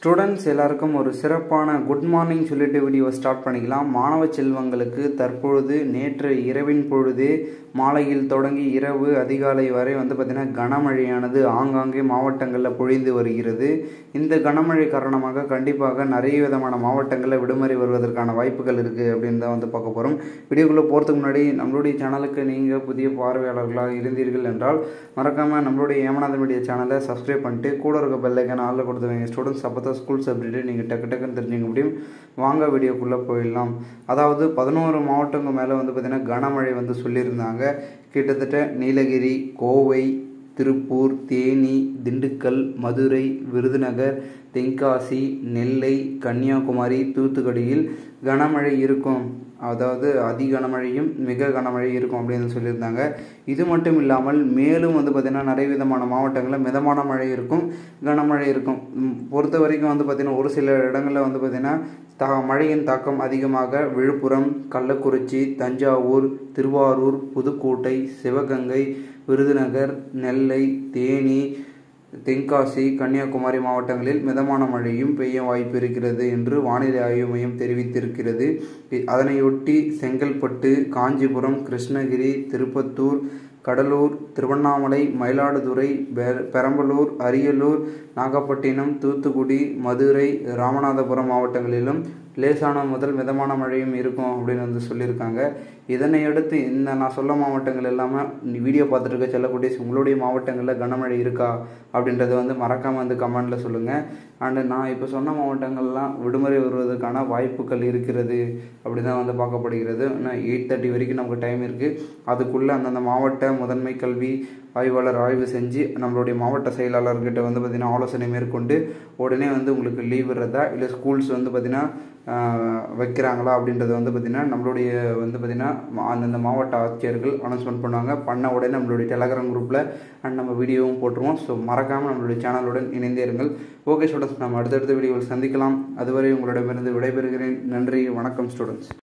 students எல்லாருக்கும் ஒரு சிறப்பான குட் மார்னிங் சொல்லிட்டு வீடியோ ஸ்டார்ட் பண்ணிக்கலாம் மாணவ செல்வங்களுக்கு தற்பொழுது நேற்று இரவின் பொழுது மாலையில் தொடங்கி இரவு அதிகாலை வரை வந்து பார்த்திங்கன்னா கனமழையானது ஆங்காங்கே மாவட்டங்களில் பொழிந்து வருகிறது இந்த கனமழை காரணமாக கண்டிப்பாக நிறைய விதமான மாவட்டங்களில் விடுமுறை வருவதற்கான வாய்ப்புகள் இருக்குது அப்படின்னு தான் வந்து பார்க்க போகிறோம் வீடியோக்குள்ளே போகிறதுக்கு முன்னாடி நம்மளுடைய சேனலுக்கு நீங்கள் புதிய பார்வையாளர்களாக இருந்தீர்கள் என்றால் மறக்காமல் நம்மளுடைய ஏமநாத மீடியா சேனலை சப்ஸ்கிரைப் பண்ணிட்டு கூட இருக்க பெல்லைக்கான ஆளில் கொடுத்து வைங்க ஸ்டூடெண்ட்ஸ் அப்போ தான் ஸ்கூல்ஸ் அப்டேட்டு நீங்கள் டக்கு டக்குன்னு தெரிஞ்சுக்க முடியும் வாங்க வீடியோக்குள்ளே போயிடலாம் அதாவது பதினோரு மாவட்டங்கள் மேலே வந்து பார்த்திங்கன்னா கனமழை வந்து சொல்லியிருந்தாங்க கிட்டத்தட்ட நீலகிரி கோவை திருப்பூர் தேனி திண்டுக்கல் மதுரை விருதுநகர் தென்காசி நெல்லை கன்னியாகுமரி தூத்துக்குடியில் கனமழை இருக்கும் அதாவது அதி கனமழையும் மிக கனமழை இருக்கும் அப்படின்னு சொல்லியிருந்தாங்க இது மட்டும் இல்லாமல் மேலும் வந்து பார்த்திங்கன்னா நிறைய விதமான மாவட்டங்களில் மிதமான மழை இருக்கும் கனமழை இருக்கும் பொறுத்த வரைக்கும் வந்து பார்த்திங்கன்னா ஒரு சில இடங்களில் வந்து பார்த்திங்கன்னா தா மழையின் தாக்கம் அதிகமாக விழுப்புரம் கள்ளக்குறிச்சி தஞ்சாவூர் திருவாரூர் புதுக்கோட்டை சிவகங்கை விருதுநகர் நெல்லை தேனி தென்காசி கன்னியாகுமரி மாவட்டங்களில் மிதமான மழையும் பெய்ய வாய்ப்பு இருக்கிறது என்று வானிலை ஆய்வு மையம் தெரிவித்திருக்கிறது அதனையொட்டி செங்கல்பட்டு காஞ்சிபுரம் கிருஷ்ணகிரி திருப்பத்தூர் கடலூர் திருவண்ணாமலை மயிலாடுதுறை பெரம்பலூர் அரியலூர் நாகப்பட்டினம் தூத்துக்குடி மதுரை ராமநாதபுரம் மாவட்டங்களிலும் லேசான முதல் மிதமான மழையும் இருக்கும் அப்படின்னு வந்து சொல்லியிருக்காங்க இதனை அடுத்து இந்த நான் சொல்ல மாவட்டங்கள் இல்லாமல் வீடியோ பார்த்துட்டு இருக்க செல்லக்குட்டீஸ் உங்களுடைய மாவட்டங்களில் கனமழை இருக்கா அப்படின்றத வந்து மறக்காமல் வந்து கமெண்டில் சொல்லுங்கள் அண்டு நான் இப்போ சொன்ன மாவட்டங்கள்லாம் விடுமுறை வருவதற்கான வாய்ப்புகள் இருக்கிறது அப்படி தான் வந்து பார்க்கப்படுகிறது இன்னும் எயிட் தேர்ட்டி வரைக்கும் நமக்கு டைம் இருக்குது அதுக்குள்ளே அந்தந்த மாவட்ட முதன்மை கல்வி ஆய்வாளர் ஆய்வு செஞ்சு நம்மளுடைய மாவட்ட செயலாளர்கிட்ட வந்து பார்த்திங்கன்னா ஆலோசனை மேற்கொண்டு உடனே வந்து உங்களுக்கு லீவ் விடுறதா இல்லை ஸ்கூல்ஸ் வந்து பார்த்திங்கன்னா வைக்கிறாங்களா அப்படின்றத வந்து பார்த்திங்கன்னா நம்மளுடைய வந்து பார்த்திங்கன்னா அந்தந்த மாவட்ட ஆட்சியர்கள் அனௌன்ஸ்மெண்ட் பண்ணுவாங்க பண்ண உடனே நம்மளுடைய டெலகிராம் குரூப்பில் அண்ட் நம்ம வீடியோவும் போட்டுருவோம் ஸோ மறக்காமல் நம்மளுடைய சேனலுடன் இணைந்தே இருங்கள் ஓகே ஸ்டூடெண்ட்ஸ் நம்ம அடுத்தடுத்த வீடியோவில் சந்திக்கலாம் அதுவரை உங்களிடமிருந்து விடைபெறுகிறேன் நன்றி வணக்கம் ஸ்டூடெண்ட்ஸ்